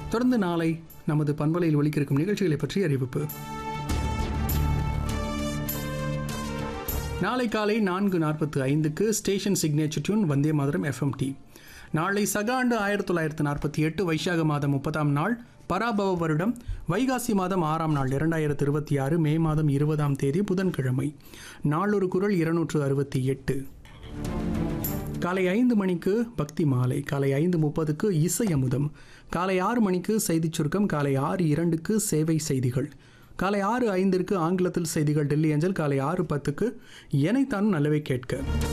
தொடர்ந்து நாளை நமது பண்பலையில் ஒலிக்கிருக்கும் நிகழ்ச்சிகளை பற்றி அறிவிப்பு நாளை காலை நான்கு நாற்பத்து ஐந்துக்கு station signature tune Vande Mataram எஃப்எம்டி நாளை சக ஆண்டு ஆயிரத்தி தொள்ளாயிரத்து நாற்பத்தி எட்டு வைசாக மாதம் முப்பதாம் நாள் பராபவ வருடம் வைகாசி மாதம் ஆறாம் நாள் இரண்டாயிரத்து இருபத்தி ஆறு மே மாதம் இருபதாம் தேதி புதன்கிழமை நாளொரு குரல் இருநூற்று அறுபத்தி எட்டு காலை ஐந்து மணிக்கு பக்தி மாலை காலை ஐந்து முப்பதுக்கு இசை அமுதம் காலை ஆறு மணிக்கு செய்திச் சுருக்கம் காலை ஆறு இரண்டுக்கு சேவை செய்திகள் காலை ஆறு ஐந்திற்கு ஆங்கிலத்தில் செய்திகள் டெல்லி அஞ்சல் காலை ஆறு பத்துக்கு எனைத்தான் நல்லவை கேட்க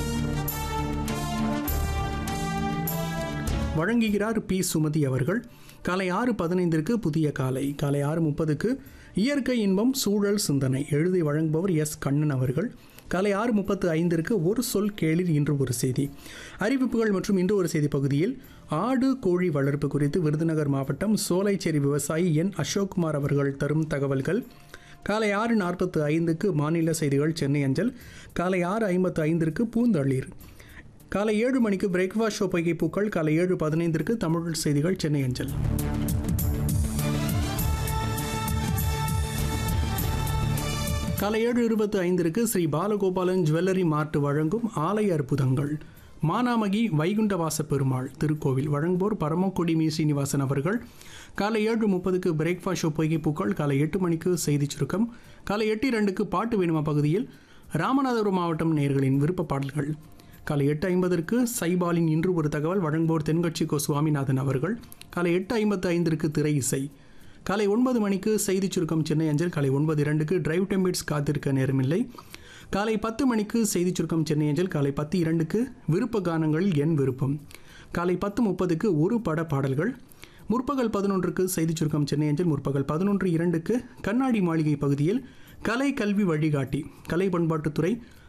வழங்குகிறார் பி சுமதி அவர்கள் காலை ஆறு பதினைந்திற்கு புதிய காலை காலை ஆறு முப்பதுக்கு இயற்கை இன்பம் சூழல் சிந்தனை எழுதி வழங்குபவர் எஸ் கண்ணன் அவர்கள் காலை ஆறு முப்பத்து ஐந்திற்கு ஒரு சொல் கேளிர் இன்று ஒரு செய்தி அறிவிப்புகள் மற்றும் இன்று ஒரு செய்தி பகுதியில் ஆடு கோழி வளர்ப்பு குறித்து விருதுநகர் மாவட்டம் சோலைச்சேரி விவசாயி என் அசோக்குமார் அவர்கள் தரும் தகவல்கள் காலை ஆறு நாற்பத்து ஐந்துக்கு மாநில செய்திகள் சென்னை அஞ்சல் காலை ஆறு ஐம்பத்து ஐந்திற்கு பூந்தளிர் காலை ஏழு மணிக்கு பிரேக்ஃபாஸ்ட் ஷோ பொய்கை பூக்கள் காலை ஏழு பதினைந்திற்கு தமிழ் செய்திகள் சென்னை அஞ்சல் காலை ஏழு இருபத்தி ஐந்திற்கு ஸ்ரீ பாலகோபாலன் ஜுவல்லரி மார்ட் வழங்கும் ஆலய அற்புதங்கள் மானாமகி வைகுண்டவாச பெருமாள் திருக்கோவில் வழங்குவோர் பரமக்குடி மீ சீனிவாசன் அவர்கள் காலை ஏழு முப்பதுக்கு பிரேக்ஃபாஸ்ட் ஷோ பொய்கை பூக்கள் காலை எட்டு மணிக்கு செய்திச் சுருக்கம் காலை எட்டு இரண்டுக்கு பாட்டு வேணுமா பகுதியில் ராமநாதபுரம் மாவட்டம் நேர்களின் விருப்ப பாடல்கள் காலை எட்டு ஐம்பதற்கு சைபாலின் இன்று ஒரு தகவல் வழங்குவோர் தென்கட்சி கோ சுவாமிநாதன் அவர்கள் காலை எட்டு ஐம்பத்து ஐந்திற்கு திரை இசை காலை ஒன்பது மணிக்கு செய்திச் சுருக்கம் சென்னை அஞ்சல் காலை ஒன்பது இரண்டுக்கு டிரைவ் டெம்பிட்ஸ் காத்திருக்க நேரமில்லை காலை பத்து மணிக்கு செய்திச் சுருக்கம் சென்னை அஞ்சல் காலை பத்து இரண்டுக்கு விருப்ப கானங்கள் என் விருப்பம் காலை பத்து முப்பதுக்கு ஒரு பட பாடல்கள் முற்பகல் பதினொன்றுக்கு செய்திச் சுருக்கம் சென்னை அஞ்சல் முற்பகல் பதினொன்று இரண்டுக்கு கண்ணாடி மாளிகை பகுதியில் கலை கல்வி வழிகாட்டி கலை பண்பாட்டுத்துறை